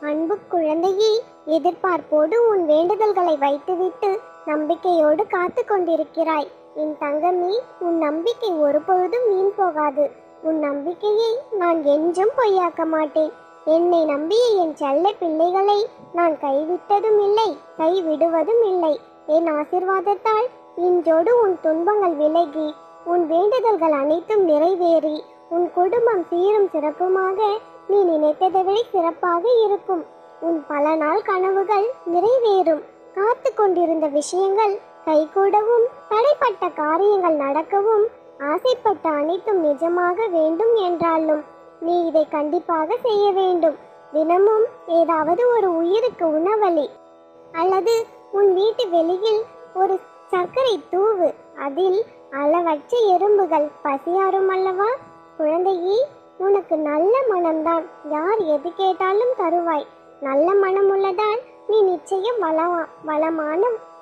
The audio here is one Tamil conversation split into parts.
அன்பு குழந்தையே எதிர்பார்ப்போடு உன் வேண்டுதல்களை வைத்துவிட்டு நம்பிக்கையோடு காத்து கொண்டிருக்கிறாய் என் தங்கமே உன் நம்பிக்கை ஒருபொழுதும் வீண் போகாது உன் நம்பிக்கையை நான் என்றும் பொய்யாக்க மாட்டேன் என்னை நம்பிய என் செல்ல பிள்ளைகளை நான் கைவிட்டதும் இல்லை கைவிடுவதும் இல்லை என் ஆசிர்வாதத்தால் இன்றோடு உன் துன்பங்கள் விலகி உன் வேண்டுதல்கள் அனைத்தும் நிறைவேறி உன் குடும்பம் சீரும் சிறப்புமாக நீ நினைத்ததை விட சிறப்பாக இருக்கும் உன் பல நாள் கனவுகள் நிறைவேறும் காத்து கொண்டிருந்த விஷயங்கள் கைகூடவும் தடைப்பட்ட காரியங்கள் நடக்கவும் ஆசைப்பட்ட அனைத்தும் நிஜமாக வேண்டும் என்றாலும் நீ இதை கண்டிப்பாக செய்ய வேண்டும் தினமும் ஏதாவது ஒரு உயிருக்கு உணவளி அல்லது உன் வீட்டு வெளியில் ஒரு சர்க்கரை தூவு அதில் அளவற்ற எறும்புகள் பசியாரும் அல்லவா குழந்தையே உனக்கு நல்ல மனம்தான் யார் எது கேட்டாலும் தருவாய் நல்ல மனம் உள்ளதால் நீ நிச்சயம் வளமா வளமான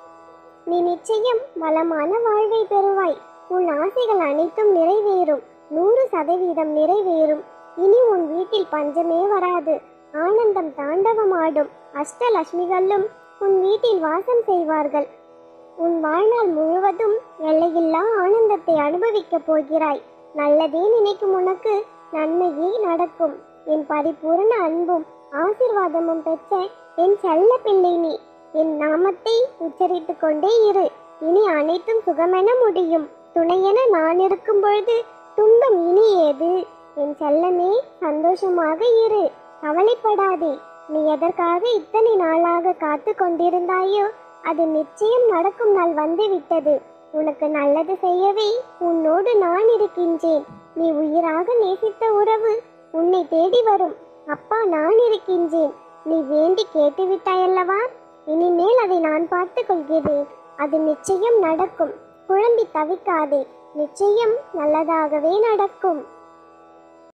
நீ நிச்சயம் வளமான வாழ்வை பெறுவாய் உன் ஆசைகள் அனைத்தும் நிறைவேறும் நூறு சதவீதம் நிறைவேறும் இனி உன் வீட்டில் பஞ்சமே வராது ஆனந்தம் தாண்டவமாடும் அஷ்டலட்சுமிகளும் உன் வீட்டில் வாசம் செய்வார்கள் உன் வாழ்நாள் முழுவதும் எல்லையில்லா ஆனந்தத்தை அனுபவிக்கப் போகிறாய் நல்லதே நினைக்கும் உனக்கு நன்மையே நடக்கும் என் பரிபூரண அன்பும் ஆசிர்வாதமும் பெற்ற என் செல்ல பிள்ளை நீ என் நாமத்தை உச்சரித்துக் கொண்டே இரு இனி அனைத்தும் சுகமென முடியும் துணையென நான் இருக்கும் பொழுது துன்பம் இனி ஏது என் செல்லமே சந்தோஷமாக இரு கவலைப்படாதே நீ எதற்காக இத்தனை நாளாக காத்து கொண்டிருந்தாயோ அது நிச்சயம் நடக்கும் நாள் வந்து விட்டது உனக்கு நல்லது செய்யவே உன்னோடு நான் இருக்கின்றேன் நீ உயிராக நேசித்த உறவு உன்னை தேடி வரும் அப்பா நான் இருக்கின்றேன் நீ வேண்டி கேட்டுவிட்டாயல்லவா இனிமேல் அதை நான் பார்த்துக் கொள்கிறேன் அது நிச்சயம் நடக்கும் குழம்பி தவிக்காதே நிச்சயம் நல்லதாகவே நடக்கும்